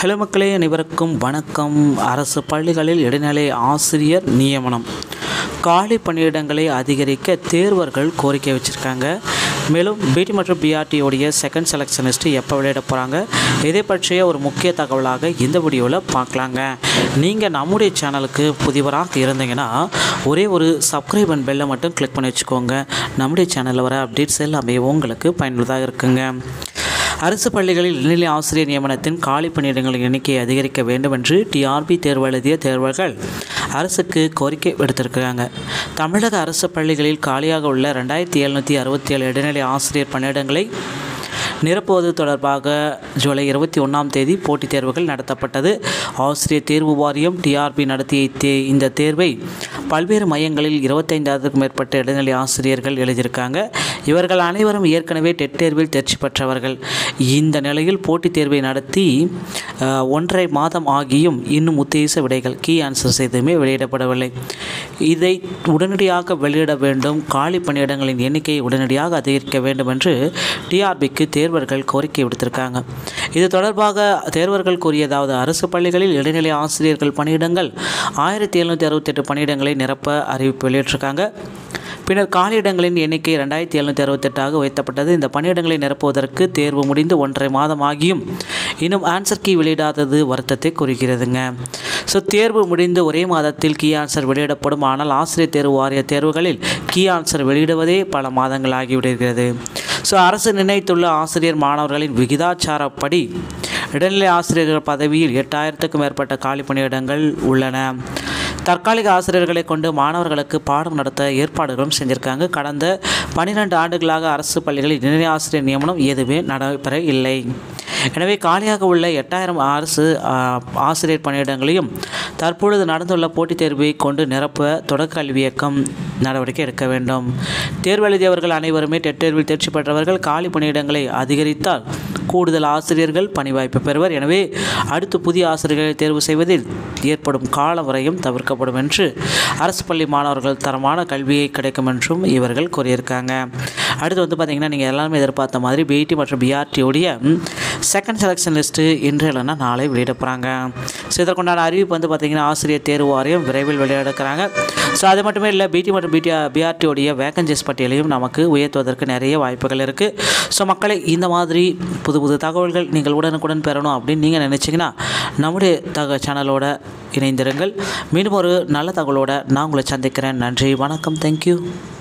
hello மக்களே அனைவருக்கும் வணக்கம் அரசு பள்ளிகளில் இடைநிலை ஆசிரியர் நியமனம் காலி பணியிடங்களை அதிகரிக்க தேர்வர்கள் கோரிக்கை வச்சுருக்காங்க மேலும் பிடி மற்றும் பிஆர்டியோடைய செகண்ட் செலெக்ஷன் லிஸ்ட்டு எப்போ வெளியிட போகிறாங்க இதை பற்றிய ஒரு முக்கிய தகவலாக இந்த வீடியோவில் பார்க்கலாங்க நீங்கள் நம்முடைய சேனலுக்கு புதியவராக இருந்தீங்கன்னா ஒரே ஒரு சப்ஸ்கிரைப் அண்ட் பெல்லை மட்டும் கிளிக் பண்ணி வச்சுக்கோங்க நம்முடைய சேனலில் வர அப்டேட்ஸ் எல்லாமே உங்களுக்கு பயனுள்ளதாக இருக்குங்க அரசு பள்ளிகளில் இடைநிலை ஆசிரியர் நியமனத்தின் காலி பணியிடங்களின் எண்ணிக்கையை அதிகரிக்க வேண்டும் என்று டிஆர்பி தேர்வு எழுதிய தேர்வர்கள் அரசுக்கு கோரிக்கை விடுத்திருக்கிறாங்க தமிழக அரசு பள்ளிகளில் காலியாக உள்ள ரெண்டாயிரத்தி எழுநூற்றி அறுபத்தி ஏழு இடைநிலை ஆசிரியர் பணியிடங்களை நிரப்புவது தொடர்பாக ஜூலை இருபத்தி ஒன்றாம் தேதி போட்டித் தேர்வுகள் நடத்தப்பட்டது ஆசிரியர் தேர்வு வாரியம் டிஆர்பி நடத்திய தே இந்த தேர்வை பல்வேறு மையங்களில் இருபத்தைந்தாயிரத்துக்கும் மேற்பட்ட இடைநிலை ஆசிரியர்கள் எழுதியிருக்காங்க இவர்கள் அனைவரும் ஏற்கனவே டெட் தேர்வில் தேர்ச்சி பெற்றவர்கள் இந்த நிலையில் போட்டித் தேர்வை நடத்தி அஹ், ஒன்றரை மாதம் ஆகியும் இன்னும் உத்தேச விடைகள் கீ ஆன்சர்ஸ் எதுவுமே வெளியிடப்படவில்லை இதை உடனடியாக வெளியிட வேண்டும் காலி பணியிடங்களின் எண்ணிக்கையை உடனடியாக அதிகரிக்க வேண்டும் என்று டிஆர்பிக்கு தேர்வர்கள் கோரிக்கை விடுத்திருக்காங்க இது தொடர்பாக தேர்வர்கள் கூறியதாவது அரசு பள்ளிகளில் இடைநிலை ஆசிரியர்கள் பணியிடங்கள் ஆயிரத்தி எழுநூற்றி அறுபத்தெட்டு பணியிடங்களை நிரப்ப அறிவிப்பு வெளியிட்டிருக்காங்க பின்னர் காலியிடங்களின் எண்ணிக்கை ரெண்டாயிரத்தி எழுநூற்றி அறுபத்தெட்டாக உயர்த்தப்பட்டது இந்த பணியிடங்களை நிரப்புவதற்கு தேர்வு முடிந்து ஒன்றரை மாதம் ஆகியும் இன்னும் ஆன்சர் கீ வெளியிடாதது வருத்தத்தை குறிக்கிறதுங்க ஸோ தேர்வு முடிந்து ஒரே மாதத்தில் கீ ஆன்சர் வெளியிடப்படும் ஆனால் ஆசிரியர் தேர்வு வாரிய தேர்வுகளில் கீ ஆன்சர் வெளியிடுவதே பல மாதங்கள் ஆகிவிடுகிறது ஸோ அரசு நிர்ணயித்துள்ள ஆசிரியர் மாணவர்களின் விகிதாச்சாரப்படி இடைநிலை ஆசிரியர்கள் பதவியில் எட்டாயிரத்துக்கும் மேற்பட்ட காலி பணியிடங்கள் உள்ளன தற்காலிக ஆசிரியர்களை கொண்டு மாணவர்களுக்கு பாடம் நடத்த ஏற்பாடுகளும் செஞ்சிருக்காங்க கடந்த பன்னிரெண்டு ஆண்டுகளாக அரசு பள்ளிகளில் இடைநிலை ஆசிரியர் நியமனம் எதுவுமே நடைபெற இல்லை எனவே காலியாக உள்ள எட்டாயிரம் அரசு ஆ, ஆசிரியர் பணியிடங்களையும் தற்பொழுது நடந்துள்ள போட்டித் தேர்வை கொண்டு நிரப்ப தொடக்க கல்வி இயக்கம் நடவடிக்கை எடுக்க வேண்டும் தேர்வு எழுதியவர்கள் அனைவருமே டெட் தேர்வில் தேர்ச்சி பெற்றவர்கள் காலி பணியிடங்களை அதிகரித்தால் கூடுதல் ஆசிரியர்கள் பணி வாய்ப்பு பெறுவர் எனவே அடுத்து புதிய ஆசிரியர்களை தேர்வு செய்வதில் ஏற்படும் கால விரயம் தவிர்க்கப்படும் என்று அரசு பள்ளி மாணவர்கள் தரமான கல்வியை கிடைக்கும் என்றும் இவர்கள் கூறியிருக்காங்க அடுத்து வந்து பார்த்திங்கன்னா நீங்கள் எல்லாருமே எதிர்பார்த்த மாதிரி பிஐடி மற்றும் பிஆர்டியோடைய செகண்ட் செலெக்ஷன் லிஸ்ட்டு இன்று இல்லைன்னா நாளை வெளியிட போகிறாங்க ஸோ இதற்குண்டான அறிவிப்பு வந்து பார்த்திங்கன்னா ஆசிரியர் தேர்வு வாரியம் விரைவில் வெளியிடக்கிறாங்க ஸோ அது மட்டுமே இல்லை பிடி மற்றும் பிடி பிஆர்டியோடைய வேகன்சிஸ் பட்டியலையும் நமக்கு உயர்த்துவதற்கு நிறைய வாய்ப்புகள் இருக்குது ஸோ மக்களை இந்த மாதிரி புது புது தகவல்கள் நீங்கள் உடனுக்குடன் பெறணும் அப்படின்னு நீங்கள் நினச்சிங்கன்னா நம்முடைய தக சேனலோட இணைந்திருங்கள் மீண்டும் ஒரு நல்ல தகவலோட நான் உங்களை சந்திக்கிறேன் நன்றி வணக்கம் தேங்க்யூ